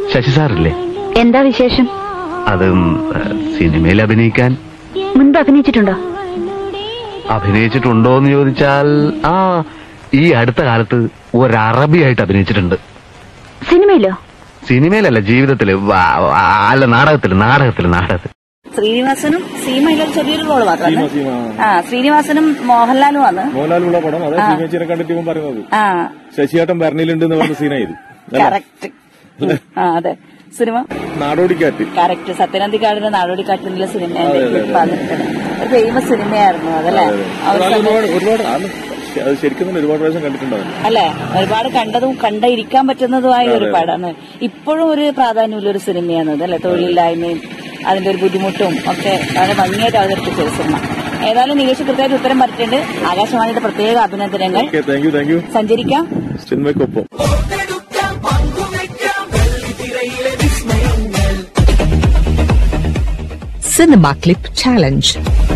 ശശി സാറില്ലേ എന്താ വിശേഷം അതും ഏഹ്, സിനിമയിൽ അഭിനയിക്കാൻ മുൻപ് അഭിനയിച്ചിട്ടുണ്ടോ അഭിനയിച്ചിട്ടുണ്ടോ എന്ന് ചോദിച്ചാൽ ആ ഈ അടുത്ത കാലത്ത് ഒരു അറബിയായിട്ട് അഭിനയിച്ചിട്ടുണ്ട് സിനിമയിലോ സിനിമയിലല്ല ജീവിതത്തില് വ- വ- അല്ല നാടകത്തില് നാടകത്തില് നാടകത്തിൽ ശ്രീനിവാസനും സീമയിലൊരു ചെറിയൊരു റോള് മാത്രമാണ് സീമ, സീമ, ആ. ആ ശ്രീനിവാസനും മോഹൻലാലും ആണ് മോഹൻലാലുള്ള പടം അതാ സീമേച്ചിനെ കണ്ടിട്ട് ഇവൻ പറയുന്നത് ആ ശശിയേട്ടൻ ഭരണിയിലുണ്ട് എന്ന് പറഞ്ഞ സീനായത് കറക്റ്റ് ആ അതെ സിനിമ നാടോടിക്കാറ്റ് കറക്റ്റ് സത്യനന്ദിക്കാടിന്റെ നാടോടിക്കാറ്റ് എന്നുള്ള സിനിമ ഒരു ഫേമസ് സിനിമയായിരുന്നു അതല്ലേ ആ ഒരു അത് സമയത്ത് ഒരുപാട് ഒരുപാട് അത് അത് ശരിക്കും തന്നെ ഒരുപാട് പ്രാവശ്യം കണ്ടിട്ടുണ്ടാവും അല്ലെ ഒരുപാട് കണ്ടതും കണ്ടിരിക്കാൻ പറ്റുന്നതുമായ ഒരു പടമാണ് ഇപ്പോഴും ഒരു പ്രാധാന്യമുള്ള ഒരു സിനിമയാണ് അത് അല്ലെ തൊഴിലില്ലായ്മയും അതിന്റെ ഒരു ബുദ്ധിമുട്ടും ഒക്കെ വളരെ ഭംഗിയായിട്ട് അവതരിപ്പിച്ച ഒരു സിനിമ ഏതായാലും നികേഷ് കൃത്യമായിട്ട് ഉത്തരം പറഞ്ഞിട്ടുണ്ട് ആകാശവാണിയുടെ പ്രത്യേക അഭിനന്ദനങ്ങൾ okay thank you thank you സഞ്ചരിക്കാം സിനിമയ്ക്കൊപ്പം Cinema Clip Challenge.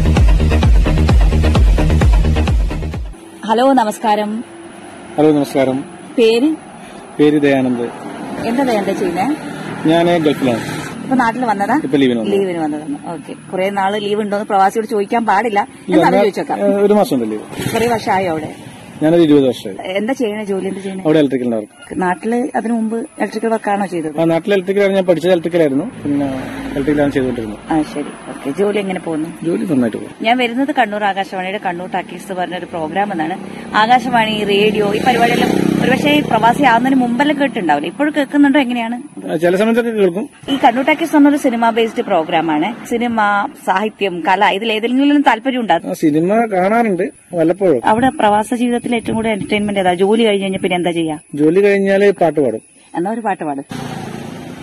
ഹലോ നമസ്കാരം ഹലോ നമസ്കാരം പേര് പേര് ദയാനന്ദ് എന്താ വേണ്ട ചെയ്യുന്നേ ഞാൻ ഗൾഫിലാണ് ഇപ്പൊ നാട്ടിൽ വന്നതാ ഇപ്പൊ ലീവിന് വന്നു ലീവിന് വന്നതാണ് ഓക്കെ കുറെ നാള് ലീവ് ഉണ്ടോന്ന് പ്രവാസിയോട് ചോദിക്കാൻ പാടില്ല എന്താണെന്ന് ചോദിച്ചേക്കാം ഏഹ്, ഒരു മാസം ഉണ്ട് ലീവ് കുറെ വർഷമായോ അവിടെ ഞാനൊരു ഇരുപത് വർഷമായി എന്താ ചെയ്യണേ ജോലി എന്താ ചെയ്യണേ അവിടെ ഇലക്ട്രിക്കലിന്റെ വർക്ക് നാട്ടില് അതിനു മുമ്പ് ഇലക്ട്രിക്കൽ വർക്കാണോ ചെയ്തത് ആ നാട്ടിൽ ഇലക്ട്രിക്കലാണ് ഞാൻ പഠിച്ചത് ഇലക്ട്രിക്കലായിരുന്നു പിന്നെ ഇലക്ട്രിക്കലാണ് ചെയ്തുകൊണ്ടിരുന്നത് ആ ശരി ഓക്കെ ജോലി എങ്ങനെ പോകുന്നു ജോലി നന്നായിട്ട് പോകും ഞാൻ വരുന്നത് കണ്ണൂർ ആകാശവാണിയുടെ കണ്ണൂർ ടാക്കീസ് പറഞ്ഞ ഒരു പ്രോഗ്രാം എന്നാണ് ആകാശവാണി റേഡിയോ ഈ പരിപാടിയെല്ലാം ഒരുപക്ഷെ പ്രവാസി ആവുന്നതിന് മുമ്പെല്ലാം കേട്ടിട്ടുണ്ടാവില്ല ഇപ്പോഴും കേൾക്കുന്നുണ്ടോ എങ്ങനെയാണ് ആ, ചില സമയത്തൊക്കെ കേൾക്കും ഈ കണ്ണൂർ ടാക്കീസ് എന്നൊരു സിനിമ ബേസ്ഡ് പ്രോഗ്രാമാണ് സിനിമ സാഹിത്യം കല ഇതിൽ ഏതെങ്കിലും താല്പര്യം ഉണ്ടാകും ആ, സിനിമ കാണാറുണ്ട് വല്ലപ്പോഴും അവിടെ പ്രവാസ ജീവിതത്തിൽ ഏറ്റവും കൂടുതൽ എന്റർടൈൻമെന്റ് ഏതാ ജോലി കഴിഞ്ഞ് കഴിഞ്ഞാൽ പിന്നെ എന്താ ചെയ്യാ ജോലി കഴിഞ്ഞാൽ പാട്ട് പാടും എന്നാ ഒരു പാട്ട് പാടും